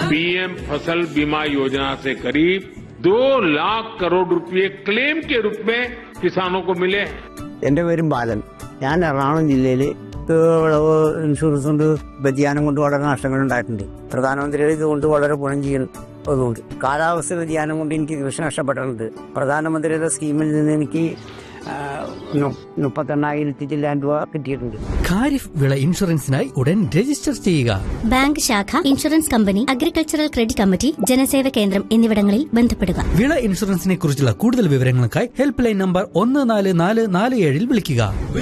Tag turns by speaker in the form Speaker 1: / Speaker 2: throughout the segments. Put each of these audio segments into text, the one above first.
Speaker 1: PM फसल बीमा योजना से करीब दो लाख करोड़ रुपए क्लेम के रूप में किसानों को मिले हैं
Speaker 2: എന്റെ പേരും ബാലൻ ഞാൻ എറണാകുളം ജില്ലയിൽ വിളവ് ഇൻഷുറൻസ് കൊണ്ട് വ്യതിയാനം കൊണ്ട് വളരെ നഷ്ടങ്ങൾ ഉണ്ടായിട്ടുണ്ട് പ്രധാനമന്ത്രിയുടെ ഇതുകൊണ്ട് വളരെ ഗുണം ചെയ്യുന്നതുകൊണ്ട് കാലാവസ്ഥ വ്യതിയാനം കൊണ്ട് എനിക്ക് കൃഷി നഷ്ടപ്പെട്ടിട്ടുണ്ട് പ്രധാനമന്ത്രിയുടെ സ്കീമിൽ നിന്ന് എനിക്ക് ആ, നു- മുപ്പത്തെണ്ണായിരത്തി ചില്ലാൻ രൂപ കിട്ടിയിട്ടുണ്ട്
Speaker 3: ഖാരിഫ് വിള ഇൻഷുറൻസിനായി ഉടൻ രജിസ്റ്റർ ചെയ്യുക
Speaker 4: ബാങ്ക് ശാഖ insurance company agricultural credit committee ജനസേവ കേന്ദ്രം എന്നിവിടങ്ങളിൽ ബന്ധപ്പെടുക
Speaker 3: വിള ഇൻഷുറൻസിനെ കുറിച്ചുള്ള കൂടുതൽ വിവരങ്ങൾക്കായി ഹെൽപ്പ് ലൈൻ നമ്പർ ഒന്ന് നാല് നാല് നാല് ഏഴിൽ വിളിക്കുക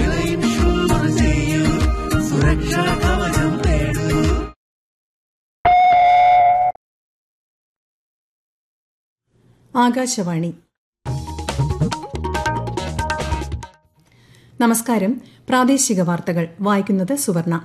Speaker 5: ആകാശവാണി നമസ്കാരം പ്രാദേശിക വാർത്തകൾ വായിക്കുന്നത് സുവർണ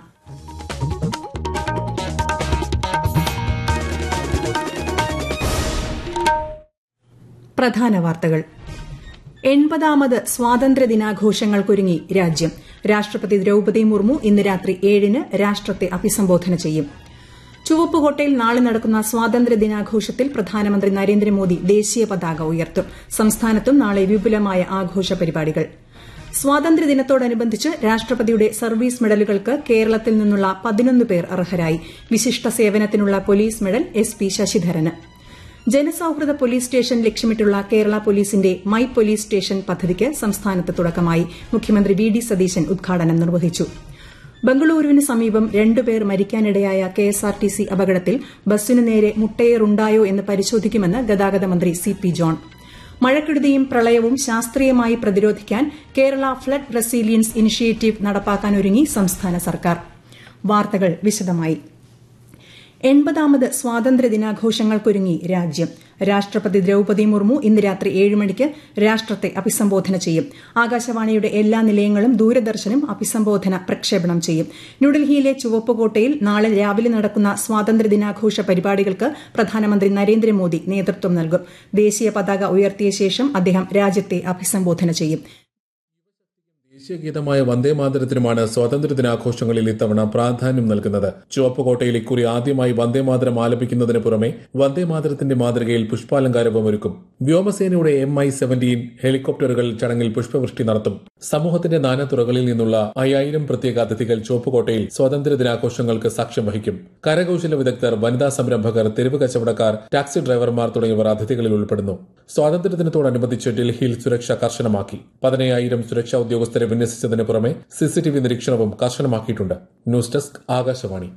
Speaker 5: പ്രധാന വാർത്തകൾ എൺപതാമത് സ്വാതന്ത്ര്യ ദിനാഘോഷങ്ങൾക്കൊരുങ്ങി രാജ്യം രാഷ്ട്രപതി ദ്രൌപദി മുർമു ഇന്ന് രാത്രി ഏഴിന് രാഷ്ട്രത്തെ അഭിസംബോധന ചെയ്യും ചുവപ്പുകോട്ടയിൽ നാളെ നടക്കുന്ന സ്വാതന്ത്ര്യ ദിനാഘോഷത്തിൽ പ്രധാനമന്ത്രി നരേന്ദ്രമോദി ദേശീയ പതാക ഉയർത്തും സംസ്ഥാനത്തും നാളെ വിപുലമായ ആഘോഷ പരിപാടികൾ സ്വാതന്ത്ര്യദിനത്തോടനുബന്ധിച്ച് രാഷ്ട്രപതിയുടെ സർവീസ് മെഡലുകൾക്ക് കേരളത്തിൽ നിന്നുള്ള പതിനൊന്ന് പേർ അർഹരായി വിശിഷ്ട സേവനത്തിനുള്ള പോലീസ് മെഡൽ എസ് പി ശശിധരന് ജനസൌഹൃദ പോലീസ് സ്റ്റേഷൻ ലക്ഷ്യമിട്ടുള്ള കേരള പോലീസിന്റെ മൈ പോലീസ് സ്റ്റേഷൻ പദ്ധതിക്ക് സംസ്ഥാനത്ത് തുടക്കമായി മുഖ്യമന്ത്രി വി ഡി സതീശൻ ഉദ്ഘാടനം നിർവഹിച്ചു ബംഗളൂരുവിന് സമീപം രണ്ടുപേർ മരിക്കാനിടയായ കെഎസ്ആർടിസി അപകടത്തിൽ ബസ്സിനു നേരെ മുട്ടയേറുണ്ടായോ എന്ന് പരിശോധിക്കുമെന്ന് ഗതാഗത മന്ത്രി സി പി ജോൺ മഴക്കെടുതിയും പ്രളയവും ശാസ്ത്രീയമായി പ്രതിരോധിക്കാൻ കേരള ഫ്ലഡ് റെസീലിയൻസ് ഇനിഷ്യേറ്റീവ് നടപ്പാക്കാനൊരുങ്ങി സംസ്ഥാന സർക്കാർ വാർത്തകൾ വിശദമായി എൺപതാമത് സ്വാതന്ത്ര്യ ദിനാഘോഷങ്ങൾക്കൊരുങ്ങി രാജ്യം രാഷ്ട്രപതി ദ്രൌപദി മുർമു ഇന്ന് രാത്രി ഏഴ് മണിക്ക് രാഷ്ട്രത്തെ അഭിസംബോധന ചെയ്യും ആകാശവാണിയുടെ എല്ലാ നിലയങ്ങളും ദൂരദർശനും അഭിസംബോധന പ്രക്ഷേപണം ചെയ്യും ന്യൂഡൽഹിയിലെ ചുവപ്പുകോട്ടയിൽ നാളെ രാവിലെ നടക്കുന്ന സ്വാതന്ത്ര്യ ദിനാഘോഷ പരിപാടികൾക്ക് പ്രധാനമന്ത്രി നരേന്ദ്രമോദി നേതൃത്വം നൽകും ദേശീയ പതാക ഉയർത്തിയ ശേഷം അദ്ദേഹം രാജ്യത്തെ അഭിസംബോധന ചെയ്യും
Speaker 6: ദേശീയഗീതമായ വന്ദേമാതരത്തിനുമാണ് സ്വാതന്ത്ര്യ ദിനാഘോഷങ്ങളിൽ ഇത്തവണ പ്രാധാന്യം നൽകുന്നത് ചുവപ്പുകോട്ടയിൽ ഇക്കുറി ആദ്യമായി വന്ദേമാതരം ആലപിക്കുന്നതിന് പുറമെ വന്ദേമാതരത്തിന്റെ മാതൃകയിൽ പുഷ്പാലങ്കാരവും ഒരുക്കും വ്യോമസേനയുടെ എം ഐ സെവന്റീൻ ഹെലികോപ്റ്ററുകൾ ചടങ്ങിൽ പുഷ്പവൃഷ്ടി നടത്തും സമൂഹത്തിന്റെ നാനാതുറകളിൽ നിന്നുള്ള അയ്യായിരം പ്രത്യേക അതിഥികൾ ചുവപ്പുകോട്ടയിൽ സ്വാതന്ത്ര്യ ദിനാഘോഷങ്ങൾക്ക് സാക്ഷ്യം വഹിക്കും കരകൌശല വിദഗ്ധർ വനിതാ സംരംഭകർ തെരുവ് കച്ചവടക്കാർ ടാക്സി ഡ്രൈവർമാർ തുടങ്ങിയവർ അതിഥികളിൽ ഉൾപ്പെടുന്നു സ്വാതന്ത്ര്യദിനത്തോടനുബന്ധിച്ച് ഡൽഹിയിൽ സുരക്ഷ കർശനമാക്കി പതിനയ്യായിരം സുരക്ഷാ ഉദ്യോഗസ്ഥരെ വിന്യസിച്ചതിന് പുറമെ സിസിടിവി നിരീക്ഷണവും കർശനമാക്കിയിട്ടുണ്ട് ന്യൂസ് ഡെസ്ക് ആകാശവാണി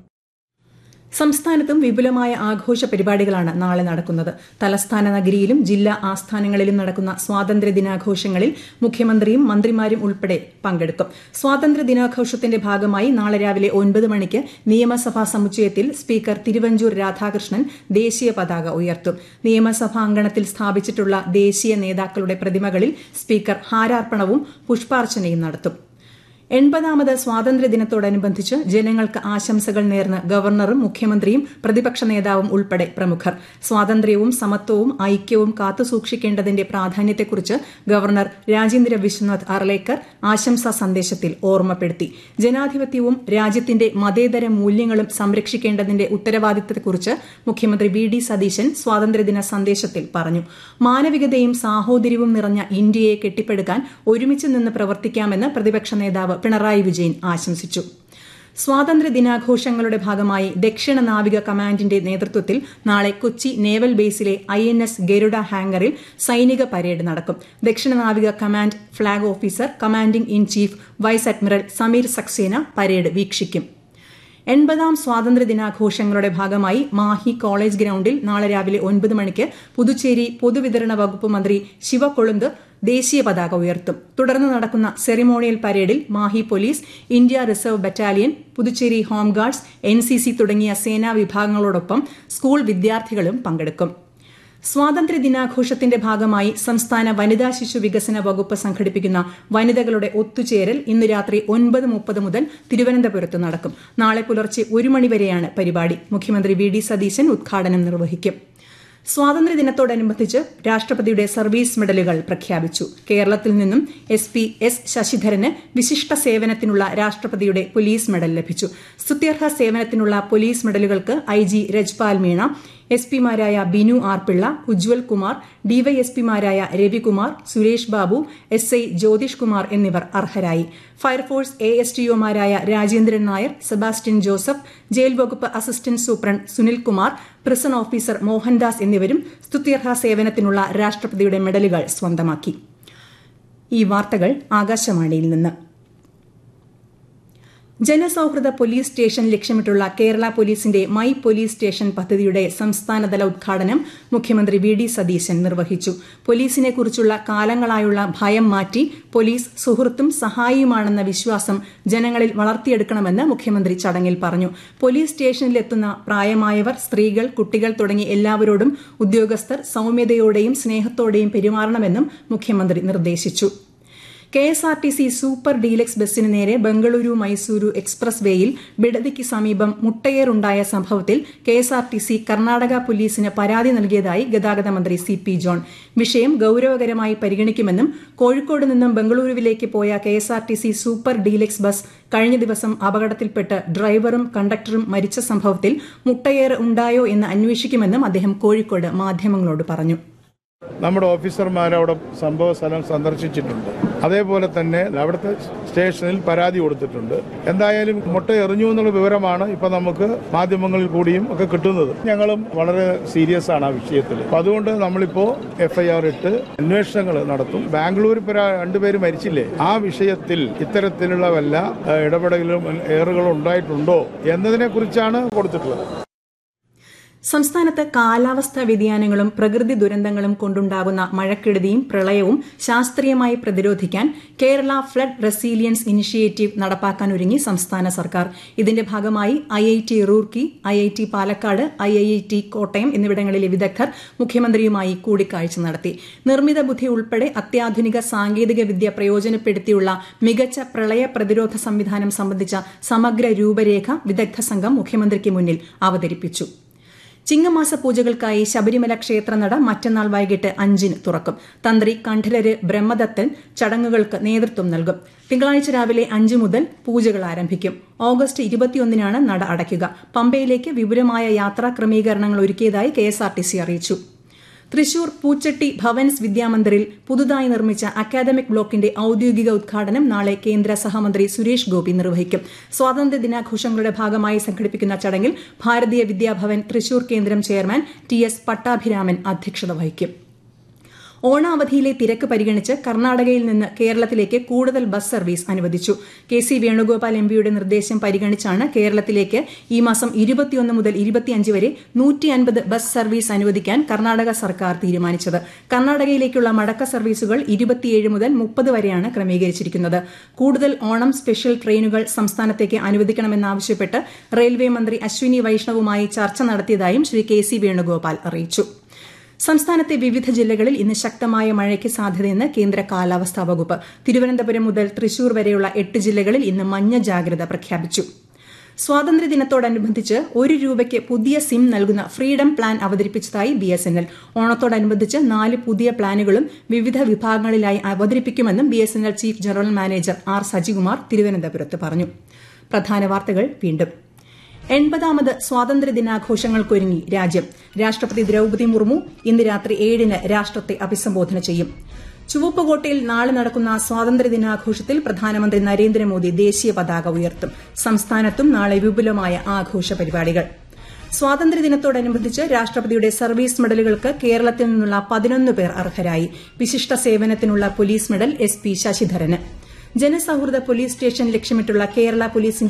Speaker 5: സംസ്ഥാനത്തും വിപുലമായ ആഘോഷ പരിപാടികളാണ് നാളെ നടക്കുന്നത് തലസ്ഥാന നഗരിയിലും ജില്ലാ ആസ്ഥാനങ്ങളിലും നടക്കുന്ന സ്വാതന്ത്ര്യ ദിനാഘോഷങ്ങളിൽ മുഖ്യമന്ത്രിയും മന്ത്രിമാരും ഉൾപ്പെടെ പങ്കെടുക്കും സ്വാതന്ത്ര്യ ദിനാഘോഷത്തിന്റെ ഭാഗമായി നാളെ രാവിലെ ഒൻപത് മണിക്ക് നിയമസഭാ സമുച്ചയത്തിൽ സ്പീക്കർ തിരുവഞ്ചൂർ രാധാകൃഷ്ണൻ ദേശീയ പതാക ഉയർത്തും നിയമസഭാ അങ്കണത്തിൽ സ്ഥാപിച്ചിട്ടുള്ള ദേശീയ നേതാക്കളുടെ പ്രതിമകളിൽ സ്പീക്കർ ഹാരാർപ്പണവും പുഷ്പാർച്ചനയും നടത്തും എൺപതാമത് സ്വാതന്ത്ര്യദിനത്തോടനുബന്ധിച്ച് ജനങ്ങൾക്ക് ആശംസകൾ നേർന്ന് ഗവർണറും മുഖ്യമന്ത്രിയും പ്രതിപക്ഷ നേതാവും ഉൾപ്പെടെ പ്രമുഖർ സ്വാതന്ത്ര്യവും സമത്വവും ഐക്യവും കാത്തുസൂക്ഷിക്കേണ്ടതിന്റെ പ്രാധാന്യത്തെക്കുറിച്ച് ഗവർണർ രാജേന്ദ്ര വിശ്വനാഥ് അർലേക്കർ ആശംസാ സന്ദേശത്തിൽ ഓർമ്മപ്പെടുത്തി ജനാധിപത്യവും രാജ്യത്തിന്റെ മതേതര മൂല്യങ്ങളും സംരക്ഷിക്കേണ്ടതിന്റെ ഉത്തരവാദിത്തത്തെക്കുറിച്ച് മുഖ്യമന്ത്രി വി ഡി സതീശൻ സ്വാതന്ത്ര്യദിന സന്ദേശത്തിൽ പറഞ്ഞു മാനവികതയും സാഹോദര്യവും നിറഞ്ഞ ഇന്ത്യയെ കെട്ടിപ്പടുക്കാൻ ഒരുമിച്ച് നിന്ന് പ്രവർത്തിക്കാമെന്ന് പ്രതിപക്ഷ നേതാവ് പിണറായി വിജയൻ ആശംസിച്ചു സ്വാതന്ത്ര്യ ദിനാഘോഷങ്ങളുടെ ഭാഗമായി ദക്ഷിണ നാവിക കമാൻഡിന്റെ നേതൃത്വത്തിൽ നാളെ കൊച്ചി നേവൽ ബേസിലെ ഐ എൻ എസ് ഗരുഡ ഹാംഗറിൽ സൈനിക പരേഡ് നടക്കും ദക്ഷിണ നാവിക command flag officer commanding in chief vice admiral Sameer Saxena parade വീക്ഷിക്കും എൺപതാം സ്വാതന്ത്ര്യ ദിനാഘോഷങ്ങളുടെ ഭാഗമായി മാഹി കോളേജ് ഗ്രൌണ്ടിൽ നാളെ രാവിലെ ഒൻപത് മണിക്ക് പുതുച്ചേരി പൊതുവിതരണ വകുപ്പ് മന്ത്രി ശിവകൊളുന്ത് ദേശീയ പതാക ഉയർത്തും തുടർന്ന് നടക്കുന്ന സെറിമോണിയൽ പരേഡിൽ Mahe police India reserve battalion Puducherry home guards N C C തുടങ്ങിയ സേനാ വിഭാഗങ്ങളോടൊപ്പം സ്കൂൾ വിദ്യാർത്ഥികളും പങ്കെടുക്കും സ്വാതന്ത്ര്യ ദിനാഘോഷത്തിന്റെ ഭാഗമായി സംസ്ഥാന വനിതാ ശിശു വികസന വകുപ്പ് സംഘടിപ്പിക്കുന്ന വനിതകളുടെ ഒത്തുചേരൽ ഇന്ന് രാത്രി ഒൻപത് മുപ്പത് മുതൽ തിരുവനന്തപുരത്ത് നടക്കും നാളെ പുലർച്ചെ ഒരു മണിവരെയാണ് പരിപാടി മുഖ്യമന്ത്രി വി ഡി സതീശൻ ഉദ്ഘാടനം നിർവഹിക്കും സ്വാതന്ത്ര്യദിനത്തോടനുബന്ധിച്ച് രാഷ്ട്രപതിയുടെ സർവീസ് മെഡലുകൾ പ്രഖ്യാപിച്ചു കേരളത്തിൽ നിന്നും എസ് പി എസ് ശശിധരന് വിശിഷ്ട സേവനത്തിനുള്ള രാഷ്ട്രപതിയുടെ പോലീസ് മെഡൽ ലഭിച്ചു സ്തുത്യർഹ സേവനത്തിനുള്ള പോലീസ് മെഡലുകൾക്ക് I G Rajpal Meena S പിമാരായ ബിനു ആർ പിള്ള ഉജ്വൽ കുമാർ ഡിവൈഎസ്പിമാരായ രവികുമാർ സുരേഷ് ബാബു എസ് ഐ ജ്യോതിഷ് കുമാർ എന്നിവർ അർഹരായി ഫയർഫോഴ്സ് എ എസ് ടിഒമാരായ രാജേന്ദ്രൻ നായർ സെബാസ്റ്റ്യൻ ജോസഫ് ജയിൽ വകുപ്പ് assistant superintendent Sunil Kumar prison officer Mohandas എന്നിവരും സ്തുത്യർഹ സേവനത്തിനുള്ള രാഷ്ട്രപതിയുടെ മെഡലുകൾ സ്വന്തമാക്കി ഈ വാർത്തകൾ ആകാശവാണിയിൽ നിന്ന് ജനസൌഹൃദ പോലീസ് സ്റ്റേഷൻ ലക്ഷ്യമിട്ടുള്ള കേരള പോലീസിന്റെ മൈ പോലീസ് സ്റ്റേഷൻ പദ്ധതിയുടെ സംസ്ഥാനതല ഉദ്ഘാടനം മുഖ്യമന്ത്രി വി ഡി സതീശൻ നിർവഹിച്ചു പോലീസിനെ കുറിച്ചുള്ള കാലങ്ങളായുള്ള ഭയം മാറ്റി പോലീസ് സുഹൃത്തും സഹായിയുമാണെന്ന വിശ്വാസം ജനങ്ങളിൽ വളർത്തിയെടുക്കണമെന്ന് മുഖ്യമന്ത്രി ചടങ്ങിൽ പറഞ്ഞു പോലീസ് സ്റ്റേഷനിലെത്തുന്ന പ്രായമായവർ സ്ത്രീകൾ കുട്ടികൾ തുടങ്ങി എല്ലാവരോടും ഉദ്യോഗസ്ഥർ സൌമ്യതയോടെയും സ്നേഹത്തോടെയും പെരുമാറണമെന്നും മുഖ്യമന്ത്രി നിർദ്ദേശിച്ചു K S R T C super deluxe ബസ്സിന് നേരെ ബംഗളൂരു മൈസൂരു എക്സ്പ്രസ് വേയിൽ ബിഡതിക്ക് സമീപം മുട്ടയേറുണ്ടായ സംഭവത്തിൽ K S R T C Karnataka പോലീസിന് പരാതി നൽകിയതായി ഗതാഗത മന്ത്രി സി പി ജോൺ വിഷയം ഗൌരവകരമായി പരിഗണിക്കുമെന്നും കോഴിക്കോട് നിന്നും ബംഗളൂരുവിലേക്ക് പോയ K S R T C super deluxe bus കഴിഞ്ഞ ദിവസം അപകടത്തിൽപ്പെട്ട് ഡ്രൈവറും കണ്ടക്ടറും മരിച്ച സംഭവത്തിൽ മുട്ടയേറ് ഉണ്ടായോ എന്ന് അന്വേഷിക്കുമെന്നും അദ്ദേഹം കോഴിക്കോട് മാധ്യമങ്ങളോട് പറഞ്ഞു
Speaker 7: നമ്മുടെ ഓഫീസർമാർ അവിടെ സംഭവ സ്ഥലം സന്ദർശിച്ചിട്ടുണ്ട് അതേപോലെ തന്നെ അവിടുത്തെ സ്റ്റേഷനിൽ പരാതി കൊടുത്തിട്ടുണ്ട് എന്തായാലും മുട്ട എറിഞ്ഞു എന്നുള്ള വിവരമാണ് ഇപ്പൊ നമുക്ക് മാധ്യമങ്ങളിൽ കൂടിയും ഒക്കെ കിട്ടുന്നത് ഞങ്ങളും വളരെ സീരിയസ് ആണ് ആ വിഷയത്തിൽ അപ്പൊ അതുകൊണ്ട് നമ്മളിപ്പോ എഫ്ഐആർ ഇട്ട് അന്വേഷണങ്ങൾ നടത്തും ബാംഗ്ലൂർ ഇപ്പൊ രണ്ടുപേര് മരിച്ചില്ലേ ആ വിഷയത്തിൽ ഇത്തരത്തിലുള്ള വല്ല ഏഹ്, ഇടപെടലും ഏറുകളും ഉണ്ടായിട്ടുണ്ടോ എന്നതിനെ കുറിച്ചാണ് കൊടുത്തിട്ടുള്ളത്
Speaker 5: സംസ്ഥാനത്ത് കാലാവസ്ഥാ വ്യതിയാനങ്ങളും പ്രകൃതി ദുരന്തങ്ങളും കൊണ്ടുണ്ടാകുന്ന മഴക്കെടുതിയും പ്രളയവും ശാസ്ത്രീയമായി പ്രതിരോധിക്കാൻ കേരള ഫ്ലഡ് റെസീലിയൻസ് ഇനിഷ്യേറ്റീവ് നടപ്പാക്കാനൊരുങ്ങി സംസ്ഥാന സർക്കാർ ഇതിന്റെ ഭാഗമായി I I T Roorkee I I T Palakkad I I T Kottayam എന്നിവിടങ്ങളിലെ വിദഗ്ധർ മുഖ്യമന്ത്രിയുമായി കൂടിക്കാഴ്ച നടത്തി നിർമ്മിത ബുദ്ധി ഉൾപ്പെടെ അത്യാധുനിക സാങ്കേതിക വിദ്യ പ്രയോജനപ്പെടുത്തിയുള്ള മികച്ച പ്രളയ പ്രതിരോധ സംവിധാനം സംബന്ധിച്ച സമഗ്ര രൂപരേഖ വിദഗ്ധ സംഘം മുഖ്യമന്ത്രിക്ക് മുന്നിൽ അവതരിപ്പിച്ചു ചിങ്ങമാസ പൂജകൾക്കായി ശബരിമല ക്ഷേത്രനട മറ്റന്നാൾ വൈകിട്ട് അഞ്ചിന് തുറക്കും തന്ത്രി കണ്ഠരര് ബ്രഹ്മദത്തൻ ചടങ്ങുകൾക്ക് നേതൃത്വം നൽകും തിങ്കളാഴ്ച രാവിലെ അഞ്ച് മുതൽ പൂജകൾ ആരംഭിക്കും ഓഗസ്റ്റ് ഇരുപത്തിയൊന്നിനാണ് നട അടയ്ക്കുക പമ്പയിലേക്ക് വിപുലമായ യാത്രാ ക്രമീകരണങ്ങൾ ഒരുക്കിയതായി കെഎസ്ആർടിസി അറിയിച്ചു തൃശൂർ പൂച്ചട്ടി ഭവൻസ് വിദ്യാമന്ദിറിൽ പുതുതായി നിർമ്മിച്ച അക്കാദമിക് ബ്ലോക്കിന്റെ ഔദ്യോഗിക ഉദ്ഘാടനം നാളെ കേന്ദ്ര സഹമന്ത്രി സുരേഷ് ഗോപി നിർവഹിക്കും സ്വാതന്ത്ര്യ ദിനാഘോഷങ്ങളുടെ ഭാഗമായി സംഘടിപ്പിക്കുന്ന ചടങ്ങിൽ ഭാരതീയ വിദ്യാഭവൻ തൃശൂർ കേന്ദ്രം ചെയർമാൻ ടി എസ് പട്ടാഭിരാമൻ അധ്യക്ഷത വഹിക്കും ഓണാവധിയിലെ തിരക്ക് പരിഗണിച്ച് കർണാടകയിൽ നിന്ന് കേരളത്തിലേക്ക് കൂടുതൽ ബസ് സർവീസ് അനുവദിച്ചു കെ സി വേണുഗോപാൽ എംപിയുടെ നിർദ്ദേശം പരിഗണിച്ചാണ് കേരളത്തിലേക്ക് ഈ മാസം ഇരുപത്തിയൊന്ന് മുതൽ ഇരുപത്തിയഞ്ച് വരെ നൂറ്റി അൻപത് ബസ് സർവീസ് അനുവദിക്കാൻ കർണാടക സർക്കാർ തീരുമാനിച്ചത് കർണാടകയിലേക്കുള്ള മടക്ക സർവീസുകൾ ഇരുപത്തിയേഴ് മുതൽ മുപ്പത് വരെയാണ് ക്രമീകരിച്ചിരിക്കുന്നത് കൂടുതൽ ഓണം സ്പെഷ്യൽ ട്രെയിനുകൾ സംസ്ഥാനത്തേക്ക് അനുവദിക്കണമെന്നാവശ്യപ്പെട്ട് റെയിൽവേ മന്ത്രി അശ്വിനി വൈഷ്ണവുമായി ചർച്ച നടത്തിയതായും ശ്രീ കെ സി വേണുഗോപാൽ അറിയിച്ചു സംസ്ഥാനത്തെ വിവിധ ജില്ലകളിൽ ഇന്ന് ശക്തമായ മഴയ്ക്ക് സാധ്യതയെന്ന് കേന്ദ്ര കാലാവസ്ഥാ വകുപ്പ് തിരുവനന്തപുരം മുതൽ തൃശൂർ വരെയുള്ള എട്ട് ജില്ലകളിൽ ഇന്ന് മഞ്ഞ ജാഗ്രത പ്രഖ്യാപിച്ചു സ്വാതന്ത്ര്യദിനത്തോടനുബന്ധിച്ച് ഒരു രൂപയ്ക്ക് പുതിയ സിം നൽകുന്ന ഫ്രീഡം പ്ലാൻ അവതരിപ്പിച്ചതായി ബി എസ് എൻ എൽ ഓണത്തോടനുബന്ധിച്ച് നാല് പുതിയ പ്ലാനുകളും വിവിധ വിഭാഗങ്ങളിലായി അവതരിപ്പിക്കുമെന്നും ബി എസ് എൻ എൽ chief general manager R Sajikumar തിരുവനന്തപുരത്ത് പറഞ്ഞു പ്രധാന വാർത്തകൾ വീണ്ടും എൺപതാമത് സ്വാതന്ത്ര്യ ദിനാഘോഷങ്ങൾക്കൊരുങ്ങി രാജ്യം രാഷ്ട്രപതി ദ്രൌപതി മുർമു ഇന്ന് രാത്രി ഏഴിന് രാഷ്ട്രത്തെ അഭിസംബോധന ചെയ്യും ചുവപ്പുകോട്ടയിൽ നാളെ നടക്കുന്ന സ്വാതന്ത്ര്യ ദിനാഘോഷത്തിൽ പ്രധാനമന്ത്രി നരേന്ദ്രമോദി ദേശീയ പതാക ഉയർത്തും സംസ്ഥാനത്തും നാളെ വിപുലമായ ആഘോഷ പരിപാടികൾ സ്വാതന്ത്ര്യദിനത്തോടനുബന്ധിച്ച് രാഷ്ട്രപതിയുടെ സർവീസ് മെഡലുകൾക്ക് കേരളത്തിൽ നിന്നുള്ള പതിനൊന്ന് പേർ അർഹരായി വിശിഷ്ട സേവനത്തിനുള്ള പോലീസ് മെഡൽ എസ് പി ശശിധരന് ജനസൌഹൃദ പോലീസ് സ്റ്റേഷൻ ലക്ഷ്യമിട്ടുള്ള കേരള പോലീസിന്റെ